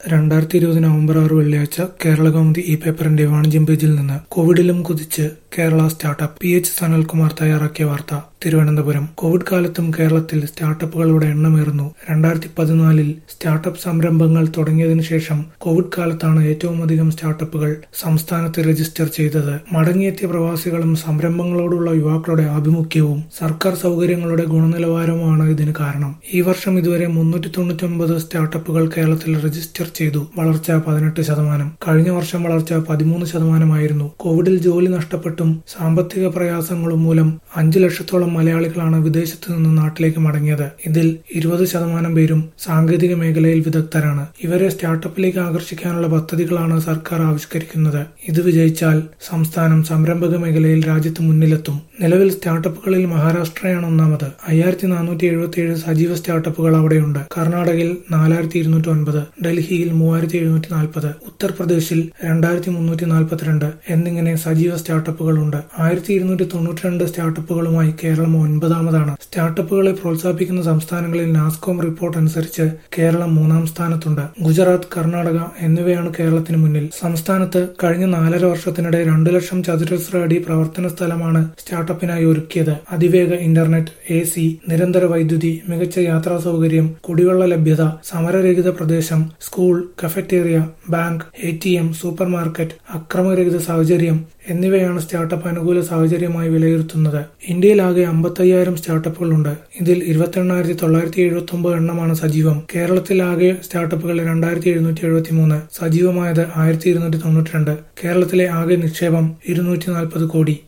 രണ്ടായിരത്തി ഇരുപത് നവംബർ ആറ് വെള്ളിയാഴ്ച കേരളകൗമുദി ഈ പേപ്പറിന്റെ വാണിജ്യം പേജിൽ നിന്ന് കോവിഡിലും കുതിച്ച് Kerala startup P H Sanalkumar തയ്യാറാക്കിയ വാർത്ത തിരുവനന്തപുരം കോവിഡ് കാലത്തും കേരളത്തിൽ സ്റ്റാർട്ടപ്പുകളുടെ എണ്ണമേറുന്നു രണ്ടായിരത്തി പതിനാലിൽ സ്റ്റാർട്ടപ്പ് സംരംഭങ്ങൾ തുടങ്ങിയതിനു ശേഷം കോവിഡ് കാലത്താണ് ഏറ്റവും അധികം സ്റ്റാർട്ടപ്പുകൾ സംസ്ഥാനത്ത് രജിസ്റ്റർ ചെയ്തത് മടങ്ങിയെത്തിയ പ്രവാസികളും സംരംഭങ്ങളോടുള്ള യുവാക്കളുടെ ആഭിമുഖ്യവും സർക്കാർ സൗകര്യങ്ങളുടെ ഗുണനിലവാരവുമാണ് ഇതിന് കാരണം ഈ വർഷം ഇതുവരെ മുന്നൂറ്റി തൊണ്ണൂറ്റൊമ്പത് സ്റ്റാർട്ടപ്പുകൾ കേരളത്തിൽ രജിസ്റ്റർ ചെയ്തു വളർച്ച പതിനെട്ട് ശതമാനം കഴിഞ്ഞ വർഷം വളർച്ച പതിമൂന്ന് ശതമാനമായിരുന്നു കോവിഡിൽ ജോലി നഷ്ടപ്പെട്ടും സാമ്പത്തിക പ്രയാസങ്ങളും മൂലം അഞ്ചു ലക്ഷത്തോളം മലയാളികളാണ് വിദേശത്ത് നിന്ന് നാട്ടിലേക്ക് മടങ്ങിയത് ഇതിൽ ഇരുപത് ശതമാനം പേരും സാങ്കേതിക മേഖലയിൽ വിദഗ്ധരാണ് ഇവരെ സ്റ്റാർട്ടപ്പിലേക്ക് ആകർഷിക്കാനുള്ള പദ്ധതികളാണ് സർക്കാർ ആവിഷ്കരിക്കുന്നത് ഇത് വിജയിച്ചാൽ സംസ്ഥാനം സംരംഭക മേഖലയിൽ രാജ്യത്ത് മുന്നിലെത്തും നിലവിൽ സ്റ്റാർട്ടപ്പുകളിൽ മഹാരാഷ്ട്രയാണ് ഒന്നാമത് അയ്യായിരത്തി നാനൂറ്റി എഴുപത്തി ഏഴ് സജീവ സ്റ്റാർട്ടപ്പുകൾ അവിടെയുണ്ട് കർണാടകയിൽ നാലായിരത്തി ഇരുന്നൂറ്റി ഒൻപത് ഡൽഹിയിൽ മൂവായിരത്തി എഴുന്നൂറ്റി നാൽപ്പത് ഉത്തർപ്രദേശിൽ രണ്ടായിരത്തി മുന്നൂറ്റി നാൽപ്പത്തിരണ്ട് എന്നിങ്ങനെ സജീവ സ്റ്റാർട്ടപ്പുകളുണ്ട് ആയിരത്തി ഇരുന്നൂറ്റി തൊണ്ണൂറ്റി രണ്ട് സ്റ്റാർട്ടപ്പുകളുമായി കേരളം ഒൻപതാമതാണ് സ്റ്റാർട്ടപ്പുകളെ പ്രോത്സാഹിപ്പിക്കുന്ന സംസ്ഥാനങ്ങളിൽ നാസ്കോം റിപ്പോർട്ട് അനുസരിച്ച് കേരളം മൂന്നാം സ്ഥാനത്തുണ്ട് ഗുജറാത്ത് കർണാടക എന്നിവയാണ് കേരളത്തിന് മുന്നിൽ സംസ്ഥാനത്ത് കഴിഞ്ഞ നാലര വർഷത്തിനിടെ രണ്ടു ലക്ഷം ചതുരശ്ര അടി പ്രവർത്തന സ്ഥലമാണ് സ്റ്റാർട്ടപ്പിനായി ഒരുക്കിയത് അതിവേഗ ഇന്റർനെറ്റ് എ സി നിരന്തര വൈദ്യുതി മികച്ച യാത്രാ സൗകര്യം കുടിവെള്ള ലഭ്യത സമരരഹിത പ്രദേശം school cafeteria bank A T M supermarket അക്രമരഹിത സാഹചര്യം എന്നിവയാണ് സ്റ്റാർട്ടപ്പ് അനുകൂല സാഹചര്യമായി വിലയിരുത്തുന്നത് ഇന്ത്യയിലാകെ അമ്പത്തയ്യായിരം സ്റ്റാർട്ടപ്പുകളുണ്ട് ഇതിൽ ഇരുപത്തെണ്ണായിരത്തി തൊള്ളായിരത്തി എഴുപത്തി ഒമ്പത് എണ്ണമാണ് സജീവം കേരളത്തിലാകെ സ്റ്റാർട്ടപ്പുകൾ രണ്ടായിരത്തി എഴുന്നൂറ്റി എഴുപത്തി മൂന്ന് സജീവമായത് ആയിരത്തി ഇരുന്നൂറ്റി തൊണ്ണൂറ്റി രണ്ട് കേരളത്തിലെ ആകെ നിക്ഷേപം ഇരുന്നൂറ്റി നാൽപ്പത് കോടി